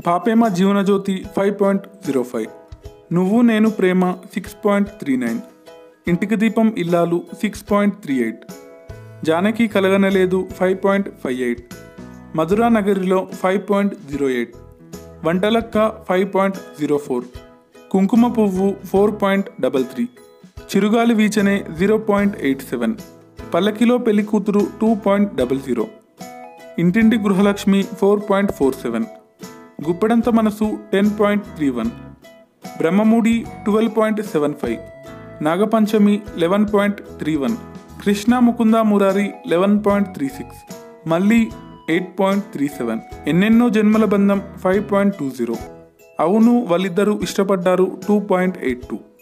పాపేమ Jeevanajyothi five point zero five నువ్వు నేను ప్రేమ సిక్స్ పాయింట్ త్రీ నైన్ ఇంటికి దీపం ఇల్లాలు six point three eight Janaki కలగనలేదు five point five eight Madhura నగరిలో five point zero eight Vantalakka five point zero four కుంకుమ పువ్వు ఫోర్ పాయింట్ డబల్ త్రీ చిరుగాలి వీచనే జీరో పాయింట్ ఎయిట్ సెవెన్ పల్లకిలో పెళ్లి కూతురు టూ పాయింట్ డబల్ జీరో ఇంటింటి Gruhalakshmi four point four seven గుప్పెడంత మనసు ten point three one Brahmamudi twelve point seven five Nagapanchami eleven point three one Krishna Mukunda Murari eleven point three six మళ్ళీ eight point three seven ఎన్నెన్నో జన్మల బంధం ఫైవ్ పాయింట్ టూ జీరో అవును వాళ్ళిద్దరూ ఇష్టపడ్డారు టూ పాయింట్ ఎయిట్ టూ